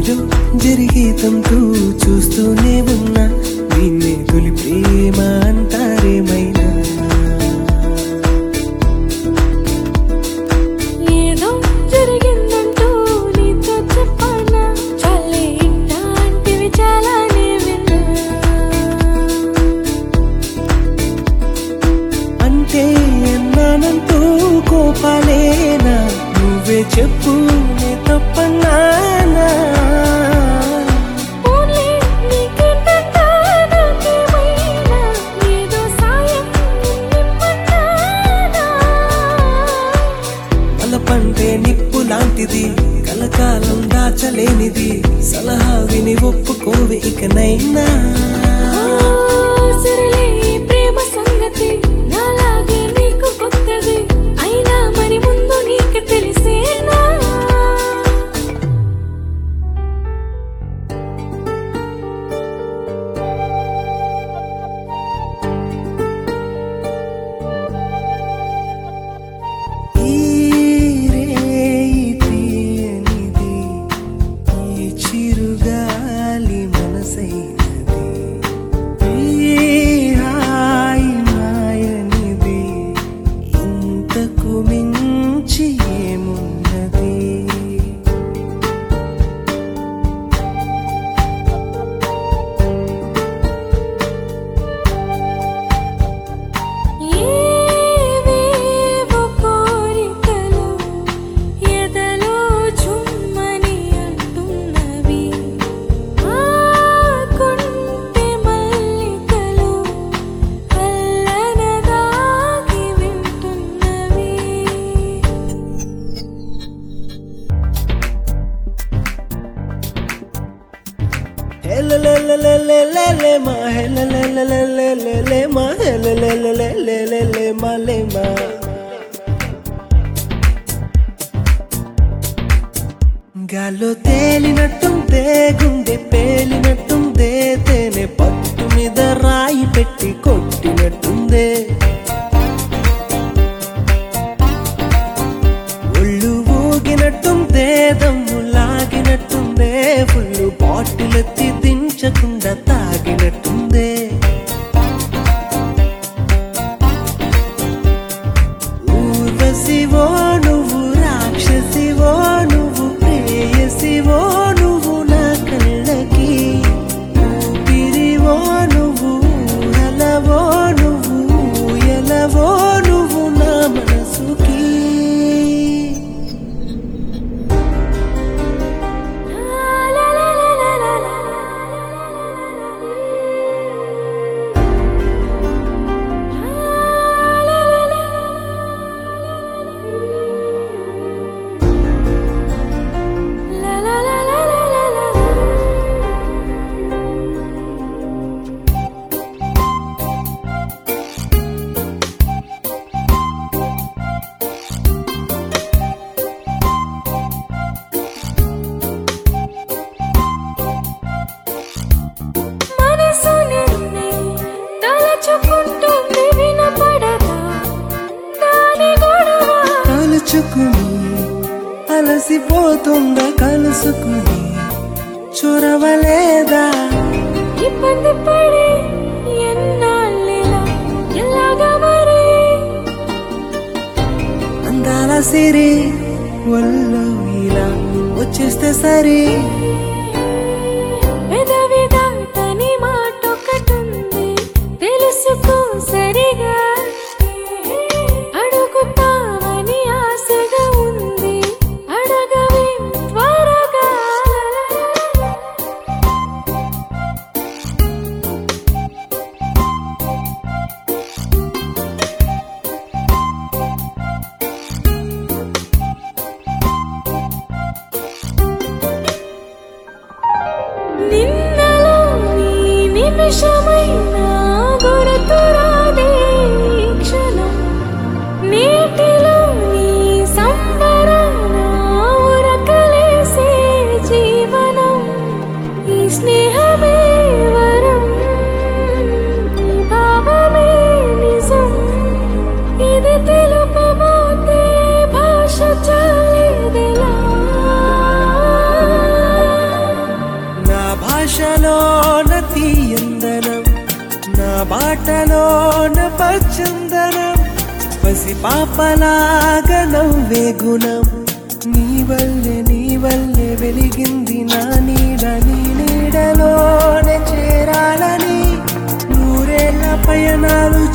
నీలో జరిగేతంటూ చూస్తూనే ఉన్నా దీన్నే తొలి ప్రేమ అంటారేమైనా ఏదో జరిగిందంటూ నీతో చెప్పనా చాలే ఇట్లాంటివి చాలానే విన్నా అంటే అన్నానంటూ కోపాలేనా నువ్వే చెప్పు నే తప్పన్నానా ఓన్లీ నీకేంటంట నాకేమైనా ఏదో సాయం నిమ్మన్నానా అలపంటే నిప్పు లాంటిది కలకాలం దాచలేనిది సలహా విని ఒప్పుకోవే ఇకనైనా సరేలే ఈ ప్రేమ సంగతి నాలాగే నీకు కొత్తది అయినా మరి ముందు నీకు తెలిసేనా ఈ రేయి తీయనిది, ఈ చిరుగాలి మనసైనది ఈ హాయి మాయనిది ఇంతకు మించి ఏమున్నది ఏవేవో కోరికలు ఎదలో చుమ్మని అంటున్నవి ఆ కొంటె మల్లికలు అల్లనదాగి వింటున్నవి హెలలలలలలలలే మా హెలలలలలలలే మా హెలలలలలలలలే మా లే మా గాల్లో తేలినట్టుందే గుండె పేలినట్టుందే తేనె పట్టు మీద రాయి పెట్టి కొట్టినట్టుందే ఒళ్ళు ఊగినట్టుందే దమ్ము లాగినట్టుందే ఫుల్లు బాటిలెత్తి దించకుండా తాగినట్టుందే ఊర్వశివో నువ్వు రాక్షసివో నువ్వు ప్రేయసివో నువ్వు నా కళ్ళకి ఊపిరివో నువ్వు ఊహలవో నువ్వు ఊయలవో నువ్వు నా మనసుకి మనసు నిన్నే తలచుకుంటుంది వినపడదా దాని గొడవ తలుచుకుని అలసిపోతుందా కలుసుకుని చొరవలేదా ఇబ్బంది పడి ఎన్నాళ్ళిలా ఎలాగా మరి అందాల సిరి ఒళ్ళు ఇలా వచ్చేస్తే సరి పెదవి దాటని మాటొకటుంది తెలుసుకో సరిగా అడుగుతావని ఆశగా ఉంది అడగవే త్వరగా మాటలోన పచ్చందనం పసి పాపలాగా నవ్వే గుణం నీ వల్లే నీ వల్లే వెలిగింది నా నీడ నీ నీడలోనే చేరాలని నూరేళ్ల పయనాలు